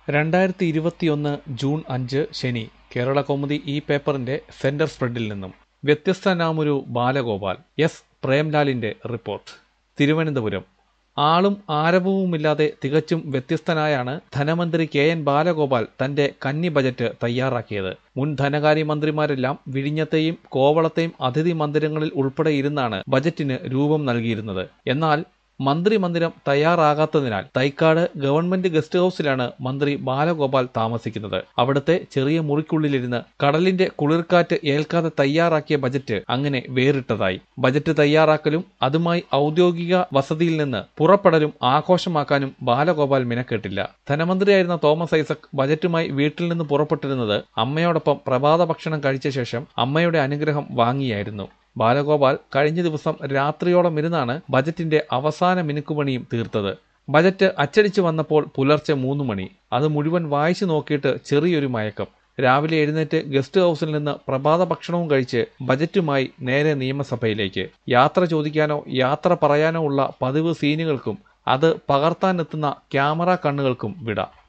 രണ്ടായിരത്തി ഇരുപത്തിയൊന്ന് ജൂൺ അഞ്ച് ശനി കേരള കൗമുദി ഈ പേപ്പറിന്റെ സെന്റർ സ്പ്രെഡിൽ നിന്നും വ്യത്യസ്തനാമൊരു ബാലഗോപാൽ എസ് പ്രേംലാലിന്റെ റിപ്പോർട്ട് തിരുവനന്തപുരം ആളും ആരവവുമില്ലാതെ തികച്ചും വ്യത്യസ്തനായാണ് ധനമന്ത്രി കെ എൻ ബാലഗോപാൽ തന്റെ കന്നി ബജറ്റ് തയ്യാറാക്കിയത് മുൻ ധനകാര്യമന്ത്രിമാരെല്ലാം വിഴിഞ്ഞത്തെയും കോവളത്തെയും അതിഥി മന്ദിരങ്ങളിൽ ഉൾപ്പെടെ ഇരുന്നാണ് ബജറ്റിന് രൂപം നൽകിയിരുന്നത് എന്നാൽ മന്ത്രി മന്ദിരം തയ്യാറാകാത്തതിനാൽ തൈക്കാട് ഗവൺമെന്റ് ഗസ്റ്റ് ഹൌസിലാണ് മന്ത്രി ബാലഗോപാൽ താമസിക്കുന്നത് അവിടുത്തെ ചെറിയ മുറിക്കുള്ളിലിരുന്ന് കടലിന്റെ കുളിർക്കാറ്റ് ഏൽക്കാതെ തയ്യാറാക്കിയ ബജറ്റ് അങ്ങനെ വേറിട്ടതായി ബജറ്റ് തയ്യാറാക്കലും അതുമായി ഔദ്യോഗിക വസതിയിൽ നിന്ന് പുറപ്പെടലും ആഘോഷമാക്കാനും ബാലഗോപാൽ മിനക്കെട്ടില്ല ധനമന്ത്രിയായിരുന്ന തോമസ് ഐസക് ബജറ്റുമായി വീട്ടിൽ നിന്ന് പുറപ്പെട്ടിരുന്നത് അമ്മയോടൊപ്പം പ്രഭാത ഭക്ഷണം കഴിച്ച ശേഷം അമ്മയുടെ അനുഗ്രഹം വാങ്ങിയായിരുന്നു ബാലഗോപാൽ കഴിഞ്ഞ ദിവസം രാത്രിയോളം ഇരുന്നാണ് ബജറ്റിന്റെ അവസാന മിനുക്കുപണിയും തീർത്തത് ബജറ്റ് അച്ചടിച്ചു വന്നപ്പോൾ പുലർച്ചെ മൂന്ന് മണി അത് മുഴുവൻ വായിച്ചു നോക്കിയിട്ട് ചെറിയൊരു മയക്കം രാവിലെ എഴുന്നേറ്റ് ഗസ്റ്റ് ഹൌസിൽ നിന്ന് പ്രഭാത ഭക്ഷണവും കഴിച്ച് ബജറ്റുമായി നേരെ നിയമസഭയിലേക്ക് യാത്ര ചോദിക്കാനോ യാത്ര പറയാനോ ഉള്ള പതിവ് സീനുകൾക്കും അത് പകർത്താനെത്തുന്ന ക്യാമറ കണ്ണുകൾക്കും വിട